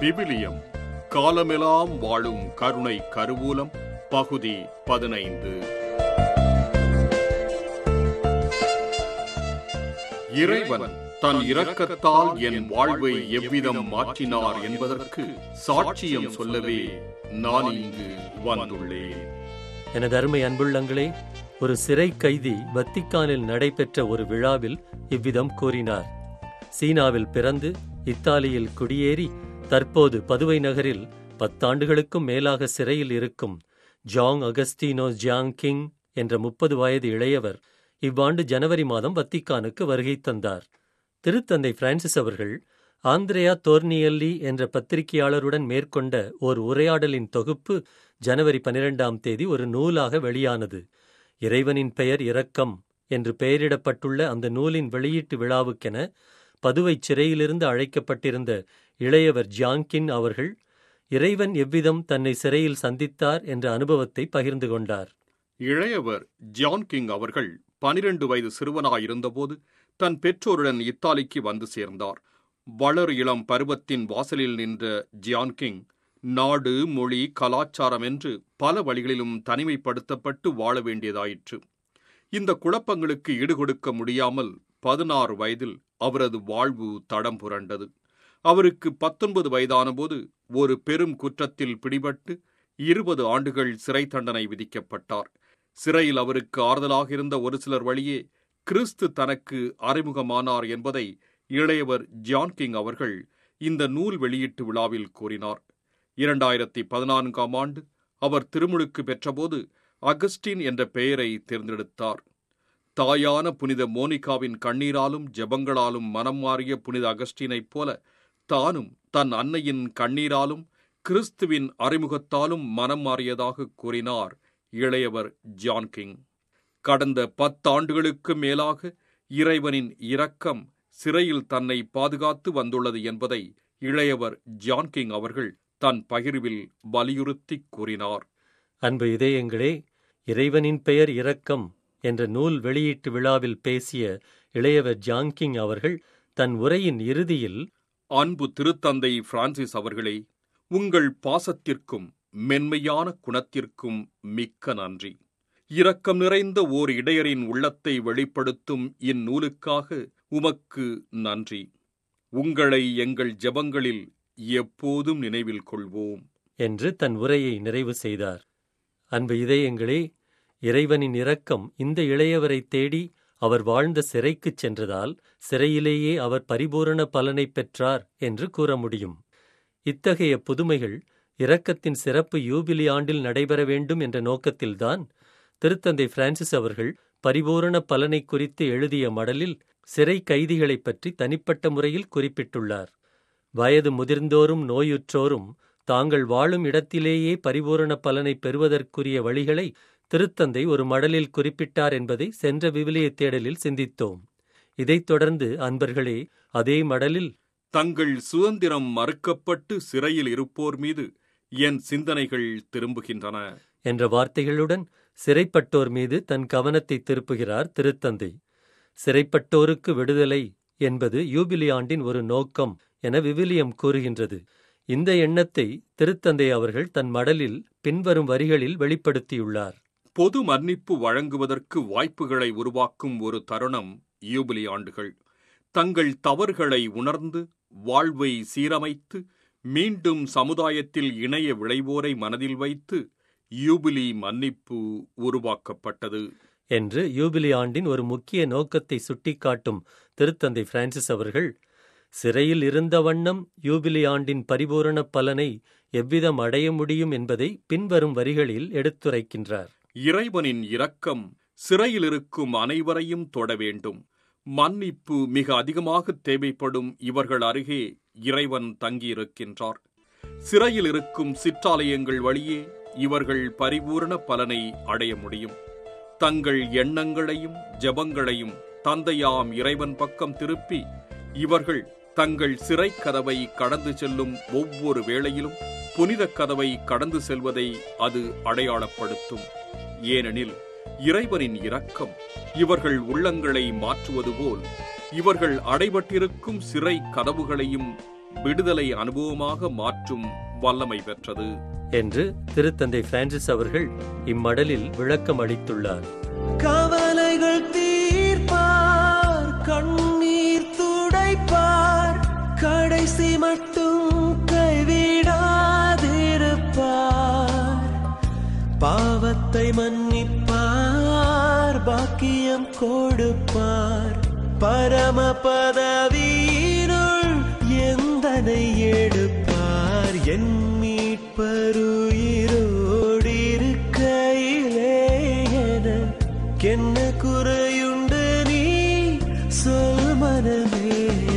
விவிலியம் காலமெல்லாம் வாழும் கருணை கருவூலம் பகுதி பதினைந்து இறைவன் தன் இரக்கத்தால் என் வாழ்வை எவ்விதம் மாற்றினார் என்பதற்கு சாட்சியம் சொல்லவே நான் இங்கு வந்துள்ளேன் எனது அருமை அன்புள்ளங்களே ஒரு சிறை கைதி வத்திக்கானில் நடைபெற்ற ஒரு விழாவில் இவ்விதம் கூறினார் சீனாவில் பிறந்து இத்தாலியில் குடியேறி தற்போது பதுவை நகரில் பத்தாண்டுகளுக்கும் மேலாக சிறையில் இருக்கும் ஜாங் அகஸ்டினோ ஜியாங் கிங் என்ற முப்பது வயது இளையவர் இவ்வாண்டு ஜனவரி மாதம் வத்திக்கானுக்கு வருகை தந்தார் திருத்தந்தை பிரான்சிஸ் அவர்கள் ஆந்திரேயா தோர்னியல்லி என்ற பத்திரிகையாளருடன் மேற்கொண்ட ஓர் உரையாடலின் தொகுப்பு ஜனவரி பனிரெண்டாம் தேதி ஒரு நூலாக வெளியானது இறைவனின் பெயர் இரக்கம் என்று பெயரிடப்பட்டுள்ள அந்த நூலின் வெளியீட்டு விழாவுக்கென பதுவை சிறையிலிருந்து அழைக்கப்பட்டிருந்த இளையவர் ஜாங்கின் அவர்கள் இறைவன் எவ்விதம் தன்னை சிறையில் சந்தித்தார் என்ற அனுபவத்தை பகிர்ந்து கொண்டார் இளையவர் ஜான் கிங் அவர்கள் பனிரெண்டு வயது சிறுவனாயிருந்தபோது தன் பெற்றோருடன் இத்தாலிக்கு வந்து சேர்ந்தார் வளர் இளம் பருவத்தின் வாசலில் நின்ற ஜியான் கிங் நாடு மொழி கலாச்சாரம் என்று பல வழிகளிலும் தனிமைப்படுத்தப்பட்டு வாழ வேண்டியதாயிற்று இந்த குழப்பங்களுக்கு ஈடுகொடுக்க முடியாமல் பதினாறு வயதில் அவரது வாழ்வு தடம் புரண்டது அவருக்கு பத்தொன்பது வயதானபோது ஒரு பெரும் குற்றத்தில் பிடிபட்டு இருபது ஆண்டுகள் சிறை தண்டனை விதிக்கப்பட்டார் சிறையில் அவருக்கு ஆறுதலாக இருந்த ஒரு சிலர் வழியே கிறிஸ்து தனக்கு அறிமுகமானார் என்பதை இளையவர் ஜான் கிங் அவர்கள் இந்த நூல் வெளியீட்டு விழாவில் கூறினார் இரண்டாயிரத்தி பதினான்காம் ஆண்டு அவர் திருமுழுக்கு பெற்றபோது அகஸ்டின் என்ற பெயரை தேர்ந்தெடுத்தார் தாயான புனித மோனிகாவின் கண்ணீராலும் ஜெபங்களாலும் மனம் மாறிய புனித அகஸ்டினைப் போல தானும் தன் அன்னையின் கண்ணீராலும் கிறிஸ்துவின் அறிமுகத்தாலும் மனம் மாறியதாக கூறினார் இளையவர் ஜான் கிங் கடந்த பத்தாண்டுகளுக்கு மேலாக இறைவனின் இரக்கம் சிறையில் தன்னை பாதுகாத்து வந்துள்ளது என்பதை இளையவர் ஜான் கிங் அவர்கள் தன் பகிர்வில் வலியுறுத்தி கூறினார் அன்பு இதயங்களே இறைவனின் பெயர் இரக்கம் என்ற நூல் வெளியீட்டு விழாவில் பேசிய இளையவர் ஜாங்கிங் அவர்கள் தன் உரையின் இறுதியில் அன்பு திருத்தந்தை பிரான்சிஸ் அவர்களே உங்கள் பாசத்திற்கும் மென்மையான குணத்திற்கும் மிக்க நன்றி இரக்கம் நிறைந்த ஓர் இடையரின் உள்ளத்தை வெளிப்படுத்தும் இந்நூலுக்காக உமக்கு நன்றி உங்களை எங்கள் ஜெபங்களில் எப்போதும் நினைவில் கொள்வோம் என்று தன் உரையை நிறைவு செய்தார் அன்பு இதயங்களே இறைவனின் இரக்கம் இந்த இளையவரை தேடி அவர் வாழ்ந்த சிறைக்குச் சென்றதால் சிறையிலேயே அவர் பரிபூரண பலனை பெற்றார் என்று கூற முடியும் இத்தகைய புதுமைகள் இரக்கத்தின் சிறப்பு யூபிலி ஆண்டில் நடைபெற வேண்டும் என்ற நோக்கத்தில்தான் திருத்தந்தை பிரான்சிஸ் அவர்கள் பரிபூரண பலனை குறித்து எழுதிய மடலில் சிறை கைதிகளைப் பற்றி தனிப்பட்ட முறையில் குறிப்பிட்டுள்ளார் வயது முதிர்ந்தோரும் நோயுற்றோரும் தாங்கள் வாழும் இடத்திலேயே பரிபூரண பலனை பெறுவதற்குரிய வழிகளை திருத்தந்தை ஒரு மடலில் குறிப்பிட்டார் என்பதை சென்ற விவிலிய தேடலில் சிந்தித்தோம் இதைத் தொடர்ந்து அன்பர்களே அதே மடலில் தங்கள் சுதந்திரம் மறுக்கப்பட்டு சிறையில் இருப்போர் மீது என் சிந்தனைகள் திரும்புகின்றன என்ற வார்த்தைகளுடன் சிறைப்பட்டோர் மீது தன் கவனத்தை திருப்புகிறார் திருத்தந்தை சிறைப்பட்டோருக்கு விடுதலை என்பது யூபிலி ஆண்டின் ஒரு நோக்கம் என விவிலியம் கூறுகின்றது இந்த எண்ணத்தை திருத்தந்தை அவர்கள் தன் மடலில் பின்வரும் வரிகளில் வெளிப்படுத்தியுள்ளார் பொது மன்னிப்பு வழங்குவதற்கு வாய்ப்புகளை உருவாக்கும் ஒரு தருணம் யூபிலி ஆண்டுகள் தங்கள் தவறுகளை உணர்ந்து வாழ்வை சீரமைத்து மீண்டும் சமுதாயத்தில் இணைய விளைவோரை மனதில் வைத்து யூபிலி மன்னிப்பு உருவாக்கப்பட்டது என்று யூபிலி ஆண்டின் ஒரு முக்கிய நோக்கத்தை சுட்டிக்காட்டும் திருத்தந்தை பிரான்சிஸ் அவர்கள் சிறையில் இருந்த வண்ணம் யூபிலி ஆண்டின் பரிபூரண பலனை எவ்விதம் அடைய முடியும் என்பதை பின்வரும் வரிகளில் எடுத்துரைக்கின்றார் இறைவனின் இரக்கம் சிறையில் இருக்கும் அனைவரையும் தொட வேண்டும் மன்னிப்பு மிக அதிகமாக தேவைப்படும் இவர்கள் அருகே இறைவன் தங்கியிருக்கின்றார் சிறையில் இருக்கும் சிற்றாலயங்கள் வழியே இவர்கள் பரிபூரண பலனை அடைய முடியும் தங்கள் எண்ணங்களையும் ஜெபங்களையும் தந்தையாம் இறைவன் பக்கம் திருப்பி இவர்கள் தங்கள் சிறை கதவை கடந்து செல்லும் ஒவ்வொரு வேளையிலும் புனித கதவை கடந்து செல்வதை அது அடையாளப்படுத்தும் ஏனெனில் இறைவனின் இரக்கம் இவர்கள் உள்ளங்களை மாற்றுவது போல் இவர்கள் அடைபட்டிருக்கும் சிறை கதவுகளையும் விடுதலை அனுபவமாக மாற்றும் வல்லமை பெற்றது என்று திருத்தந்தை பிரான்சிஸ் அவர்கள் இம்மடலில் விளக்கம் அளித்துள்ளார் கவலைகள் தீர்ப்பார் கண்ணீர் துடைப்பார் கடைசி மட்டும் கைவிடாதிருப்பார் பாவத்தை மன்னிப்பார் பாக்கியம் கொடுப்பார் பரம பதவியினுள் எந்தனை எடுப்பார் என் மீட்பருயிரோடிருக்கையிலே எனக்கென்ன குறையுண்டு நீ சொல் மனமே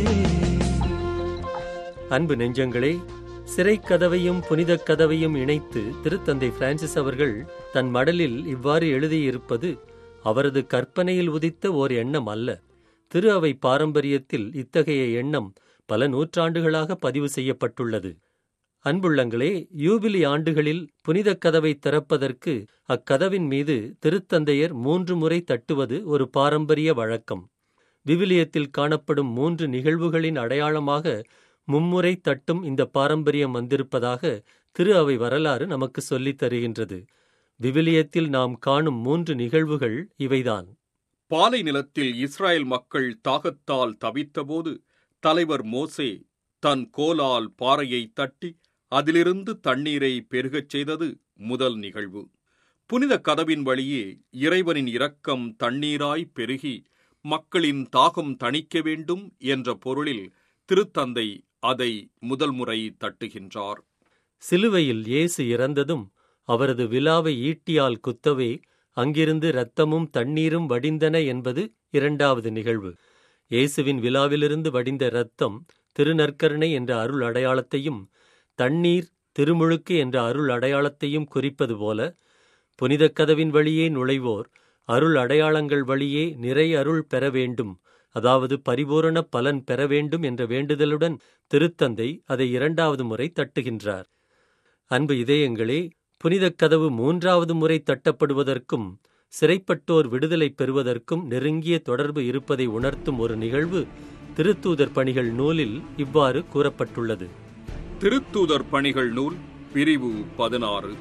அன்பு நெஞ்சங்களே சிறைக் கதவையும் புனிதக் கதவையும் இணைத்து திருத்தந்தை பிரான்சிஸ் அவர்கள் தன் மடலில் இவ்வாறு எழுதியிருப்பது அவரது கற்பனையில் உதித்த ஓர் எண்ணம் அல்ல திரு அவை பாரம்பரியத்தில் இத்தகைய எண்ணம் பல நூற்றாண்டுகளாக பதிவு செய்யப்பட்டுள்ளது அன்புள்ளங்களே யூபிலி ஆண்டுகளில் புனிதக் கதவை திறப்பதற்கு அக்கதவின் மீது திருத்தந்தையர் மூன்று முறை தட்டுவது ஒரு பாரம்பரிய வழக்கம் விவிலியத்தில் காணப்படும் மூன்று நிகழ்வுகளின் அடையாளமாக மும்முறை தட்டும் இந்த பாரம்பரியம் வந்திருப்பதாக திரு அவை வரலாறு நமக்கு சொல்லித் தருகின்றது விவிலியத்தில் நாம் காணும் மூன்று நிகழ்வுகள் இவைதான் பாலை நிலத்தில் இஸ்ராயேல் மக்கள் தாகத்தால் தவித்தபோது தலைவர் மோசே தன் கோலால் பாறையை தட்டி அதிலிருந்து தண்ணீரை பெருகச் செய்தது முதல் நிகழ்வு புனித கதவின் வழியே இறைவனின் இரக்கம் தண்ணீராய் பெருகி மக்களின் தாகம் தணிக்க வேண்டும் என்ற பொருளில் திருத்தந்தை அதை முதல் முறை தட்டுகின்றார் சிலுவையில் இயேசு இறந்ததும் அவரது விலாவை ஈட்டியால் குத்தவே அங்கிருந்து இரத்தமும் தண்ணீரும் வடிந்தன என்பது இரண்டாவது நிகழ்வு இயேசுவின் விலாவிலிருந்து வடிந்த இரத்தம் திருநற்கருணை என்ற அருள் அடையாளத்தையும் தண்ணீர் திருமுழுக்கு என்ற அருள் அடையாளத்தையும் குறிப்பது போல புனிதக் கதவின் வழியே நுழைவோர் அருள் அடையாளங்கள் வழியே நிறை அருள் பெற வேண்டும் அதாவது பரிபூரண பலன் பெற வேண்டும் என்ற வேண்டுதலுடன் திருத்தந்தை அதை இரண்டாவது முறை தட்டுகின்றார் அன்பு இதயங்களே புனிதக் கதவு மூன்றாவது முறை தட்டப்படுவதற்கும் சிறைப்பட்டோர் விடுதலை பெறுவதற்கும் நெருங்கிய தொடர்பு இருப்பதை உணர்த்தும் ஒரு நிகழ்வு திருத்தூதர் பணிகள் நூலில் இவ்வாறு கூறப்பட்டுள்ளது திருத்தூதர் பணிகள் நூல் பிரிவு பதினாறு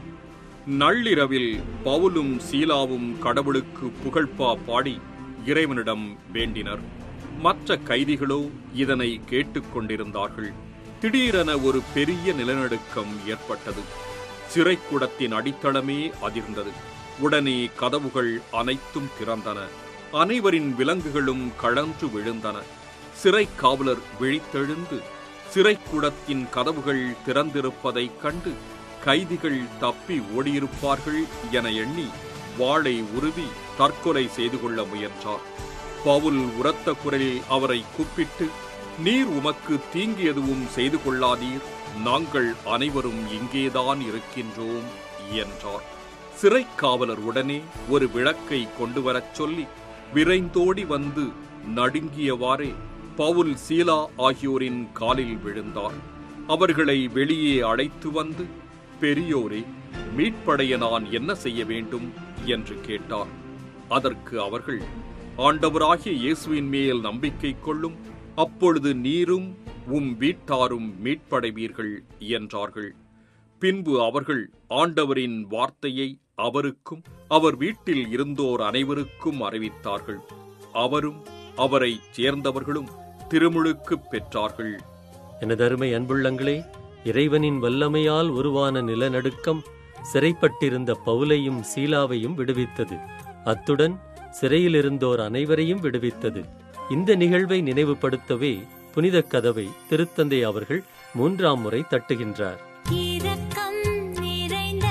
நள்ளிரவில் பவுலும் சீலாவும் கடவுளுக்கு புகழ்பா பாடி இறைவனிடம் வேண்டினர் மற்ற கைதிகளோ இதனை கேட்டுக்கொண்டிருந்தார்கள் திடீரென ஒரு பெரிய நிலநடுக்கம் ஏற்பட்டது சிறைக்கூடத்தின் அடித்தளமே அதிர்ந்தது உடனே கதவுகள் அனைத்தும் திறந்தன அனைவரின் விலங்குகளும் கழன்று விழுந்தன சிறை காவலர் விழித்தெழுந்து சிறைக்கூடத்தின் கதவுகள் திறந்திருப்பதைக் கண்டு கைதிகள் தப்பி ஓடியிருப்பார்கள் என எண்ணி வாளை உருவி தற்கொலை செய்து கொள்ள முயன்றார் பவுல் உரத்த குரலில் அவரை கூப்பிட்டு நீர் உமக்கு தீங்கு எதுவும் செய்து கொள்ளாதீர் நாங்கள் அனைவரும் இங்கேதான் இருக்கின்றோம் என்றார் சிறைக் காவலர் உடனே ஒரு விளக்கை கொண்டு வரச் சொல்லி விரைந்தோடி வந்து நடுங்கியவாறே பவுல் சீலா ஆகியோரின் காலில் விழுந்தார் அவர்களை வெளியே அழைத்து வந்து பெரியோரே மீட்படைய நான் என்ன செய்ய வேண்டும் என்று கேட்டார் அதற்கு அவர்கள் ஆண்டவராகிய இயேசுவின் மேல் நம்பிக்கை கொள்ளும் அப்பொழுது நீரும் உம் வீட்டாரும் மீட்படைவீர்கள் என்றார்கள் பின்பு அவர்கள் ஆண்டவரின் வார்த்தையை அவருக்கும் அவர் வீட்டில் இருந்தோர் அனைவருக்கும் அறிவித்தார்கள் அவரும் அவரைச் சேர்ந்தவர்களும் திருமுழுக்கு பெற்றார்கள் எனதருமை அன்புள்ளங்களே இறைவனின் வல்லமையால் உருவான நிலநடுக்கம் சிறைப்பட்டிருந்த பவுலையும் சீலாவையும் விடுவித்தது அத்துடன் சிறையிலிருந்தோர் அனைவரையும் விடுவித்தது இந்த நிகழ்வை நினைவுபடுத்தவே புனிதக் கதவை திருத்தந்தை அவர்கள் மூன்றாம் முறை தட்டுகின்றார் இரக்கம் நிறைந்த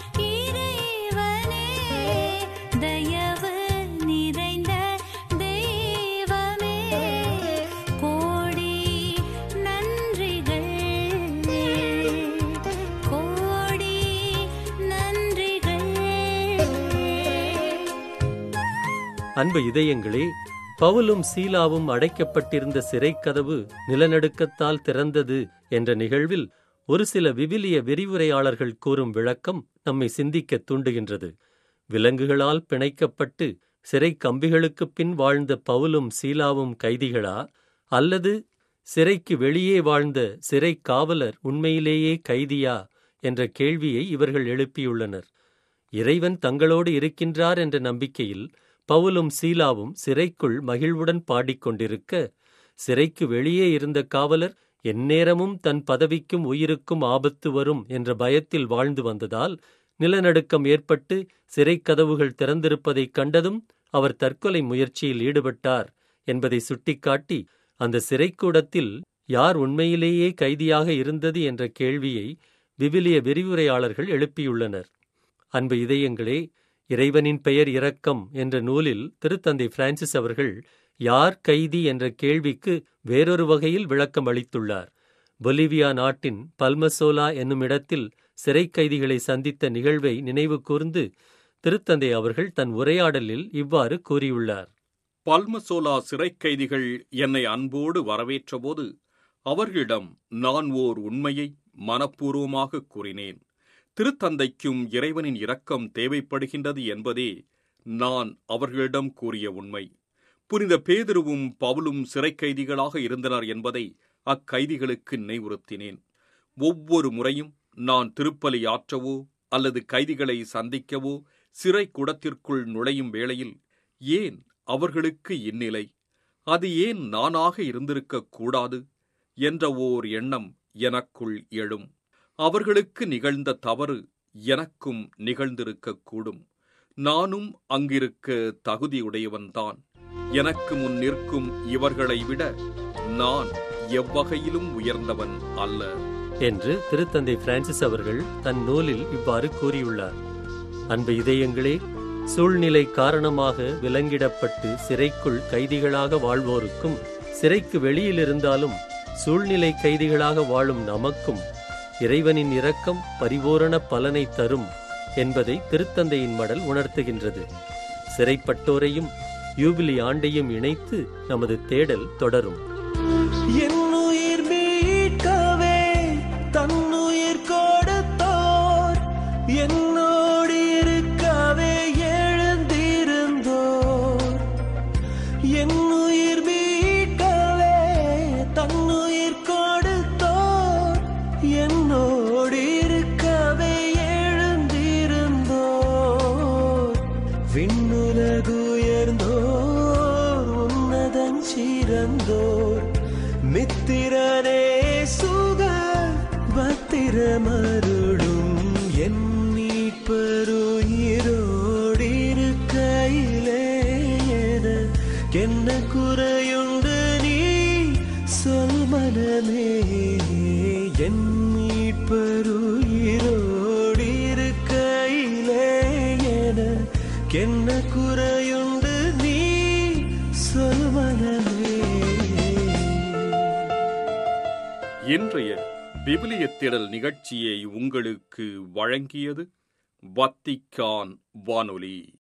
இறைவனே தயவு நிறைந்த தெய்வமே கோடி நன்றிகள் கோடி நன்றிகள் அன்பு இதயங்களே பவுலும் சீலாவும் அடைக்கப்பட்டிருந்த சிறைக்கதவு நிலநடுக்கத்தால் திறந்தது என்ற நிகழ்வில் ஒரு சில விவிலிய விரிவுரையாளர்கள் கூறும் விளக்கம் நம்மை சிந்திக்கத் தூண்டுகின்றது விலங்குகளால் பிணைக்கப்பட்டு சிறை கம்பிகளுக்குப் பின் வாழ்ந்த பவுலும் சீலாவும் கைதிகளா அல்லது சிறைக்கு வெளியே வாழ்ந்த சிறை காவலர் உண்மையிலேயே கைதியா என்ற கேள்வியை இவர்கள் எழுப்பியுள்ளனர் இறைவன் தங்களோடு இருக்கின்றார் என்ற நம்பிக்கையில் பவுலும் சீலாவும் சிறைக்குள் மகிழ்வுடன் பாடிக்கொண்டிருக்க சிறைக்கு வெளியே இருந்த காவலர் எந்நேரமும் தன் பதவிக்கும் உயிருக்கும் ஆபத்து வரும் என்ற பயத்தில் வாழ்ந்து வந்ததால் நிலநடுக்கம் ஏற்பட்டு சிறைக் கதவுகள் திறந்திருப்பதைக் கண்டதும் அவர் தற்கொலை முயற்சியில் ஈடுபட்டார் என்பதை சுட்டிக்காட்டி அந்த சிறைக்கூடத்தில் யார் உண்மையிலேயே கைதியாக இருந்தது என்ற கேள்வியை விவிலிய விரிவுரையாளர்கள் எழுப்பியுள்ளனர் அன்பு இதயங்களே இறைவனின் பெயர் இரக்கம் என்ற நூலில் திருத்தந்தை பிரான்சிஸ் அவர்கள் யார் கைதி என்ற கேள்விக்கு வேறொரு வகையில் விளக்கம் அளித்துள்ளார் பொலிவியா நாட்டின் பல்மசோலா என்னும் இடத்தில் சிறை கைதிகளை சந்தித்த நிகழ்வை நினைவு கூர்ந்து திருத்தந்தை அவர்கள் தன் உரையாடலில் இவ்வாறு கூறியுள்ளார் பல்மசோலா சிறைக் கைதிகள் என்னை அன்போடு வரவேற்றபோது அவர்களிடம் நான் ஓர் உண்மையை மனப்பூர்வமாக கூறினேன் திருத்தந்தைக்கும் இறைவனின் இரக்கம் தேவைப்படுகின்றது என்பதே நான் அவர்களிடம் கூறிய உண்மை புனித பேதுருவும் பவுலும் சிறைக் கைதிகளாக இருந்தனர் என்பதை அக்கைதிகளுக்கு நினைவுறுத்தினேன் ஒவ்வொரு முறையும் நான் திருப்பலி ஆற்றவோ அல்லது கைதிகளை சந்திக்கவோ சிறை குடத்திற்குள் நுழையும் வேளையில் ஏன் அவர்களுக்கு இந்நிலை அது ஏன் நானாக இருந்திருக்கக் கூடாது என்ற ஓர் எண்ணம் எனக்குள் எழும் அவர்களுக்கு நிகழ்ந்த தவறு எனக்கும் நிகழ்ந்திருக்கக் கூடும் நானும் அங்கிருக்க தகுதியுடையவன்தான் எனக்கு முன் நிற்கும் இவர்களை விட நான் எவ்வகையிலும் உயர்ந்தவன் அல்ல என்று திருத்தந்தை பிரான்சிஸ் அவர்கள் தன் நூலில் இவ்வாறு கூறியுள்ளார் அன்பு இதயங்களே சூழ்நிலை காரணமாக விலங்கிடப்பட்டு சிறைக்குள் கைதிகளாக வாழ்வோருக்கும் சிறைக்கு வெளியில் இருந்தாலும் சூழ்நிலை கைதிகளாக வாழும் நமக்கும் இறைவனின் இரக்கம் பரிபூரண பலனை தரும் என்பதை திருத்தந்தையின் மடல் உணர்த்துகின்றது சிறைப்பட்டோரையும் யூபிலி ஆண்டையும் இணைத்து நமது தேடல் தொடரும் என்னுயிர் மீட்கவே தன்னுயிர் கொடுத்தோர் என்னோடு இருக்கவே எழுந்திருந்தோர் என்னுயிர் மீட்கவே தன்னுயிர் கொடுத்தோர் என்னோடு இருக்கவே எழுந்திருந்தோர் விண்ணுலகுயர்ந்தோர் உன்னதன் சிறந்தோர் மித்திரனே சுக பத்திரமருளும் என் மீட்பருயிரோடிருக்கையிலே என்ன குறையுண்டு நீ சொல் மனமே என் மீட்பருயிரோடிருக்கையிலே என்ன குறையுண்டு நீ சொல் மனமே இன்றைய விவிலிய திடல் நிகழ்ச்சியை உங்களுக்கு வழங்கியது வத்திக்கான் வானொலி